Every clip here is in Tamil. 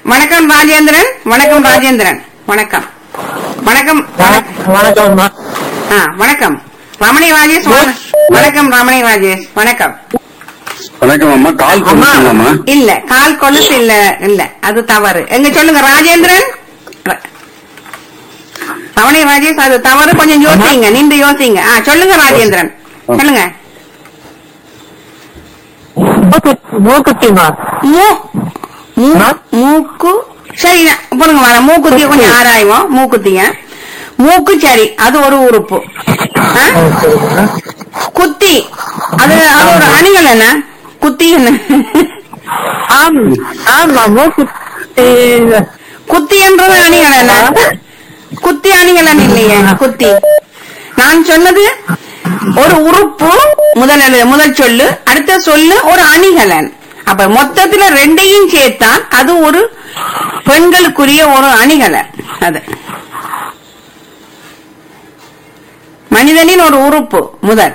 வணக்கம் ராஜேந்திரன் வணக்கம் ராஜேந்திரன் வணக்கம் வணக்கம் வணக்கம்மா ஆ வணக்கம் ரமணி ராஜேஷ் வண- வணக்கம் ரமணி ராஜேஷ் வணக்கம் வணக்கம் அம்மா கால் பண்ணுங்கம்மா இல்ல கால் கொலுசு இல்ல இல்ல அது தவறு எங்க சொல்லுங்க ராஜேந்திரன் ர- ரமணி ராஜேஷ் அது தவறு கொஞ்சம் யோசிங்க நின்று யோசிங்க ஆ சொல்லுங்க ராஜேந்திரன் சொல்லுங்க மூக்குத்திமா மூ மூ- மூக்கு சரி நான் பாருங்க வர மூக்குத்திய கொஞ்சம் ஆராய்வோம் மூக்குத்திய மூக்கு சரி அது ஒரு உறுப்பு ஆ? குத்தி அது அது ஒரு அணிகள் என்ன குத்தி என்ன ஆம் ஆமா மூக்குத்தி குத்தி என்றது அணிகள் என்ன குத்தி அணிகலன் இல்லையே குத்தி நான் சொன்னது ஒரு உறுப்பு முதல் எழு- முதல் சொல்லு அடுத்த சொல்லு ஒரு அணிகலன் அப்ப மொத்தத்துல ரெண்டையும் சேர்த்தான் அது ஒரு பெண்களுக்குரிய ஒரு அணிகலன் அது மனிதனின் ஒரு உறுப்பு முதல்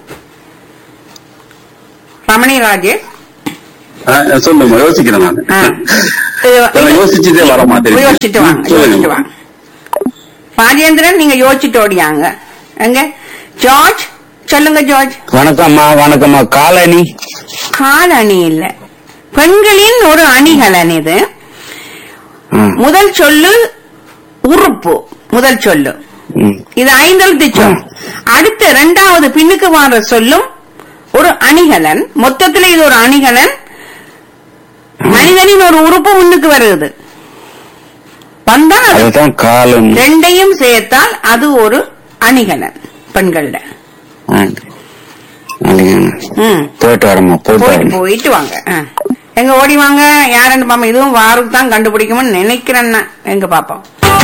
ரமணி ராஜேஷ் ஆ, சொல்லுங்க யோசிக்கிறேன் நான் ஆ. இது- நான் யோசிச்சுட்டே வர மாதிரி யோசிச்சுட்டு வாங்க யோசிச்சுட்டு வாங்க ராஜேந்திரன் நீங்க யோசிச்சுட்டு ஓடியாங்க எங்க ஜார்ஜ் சொல்லுங்க ஜார்ஜ் வணக்கம்மா வணக்கம்மா காலனி கால் அணி இல்ல பெண்களின் ஒரு அணிகலன் இது ம், முதல் சொல்லு உறுப்பு முதல் சொல்லு ம். இது ஐந்தெழுத்து சொல் அடுத்த இரண்டாவது பின்னுக்கு வர சொல்லும் ஒரு அணிகலன் மொத்தத்துல இது ஒரு அணிகலன் மனிதனின் ஒரு உறுப்பு முன்னுக்கு வருது வந்தா அது அதுதான் காலனி ரெண்டையும் சேர்த்தால் அது ஒரு அணிகலன் பெண்கள்ட ஆ. அப்படிங்க. ம் போயிட்டு வரமா போயிட்டு போயிட்டு வரமா போயிட்டு வாங்க ஆ. எங்க ஓடி வாங்க யாருன்னு பாப்போம் இதுவும் வாருக்கு தான் கண்டுபிடிக்கும்னு நினைக்கிறேன் நான். எங்க பாப்போம்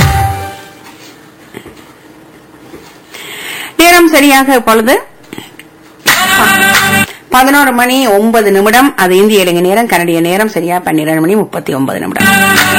நேரம் சரியாக இப்பொழுது பதினோரு மணி ஒன்பது நிமிடம் அது இந்திய இலங்கை நேரம் கனடிய நேரம் சரியா பன்னிரண்டு மணி முப்பத்தி ஒன்பது நிமிடம்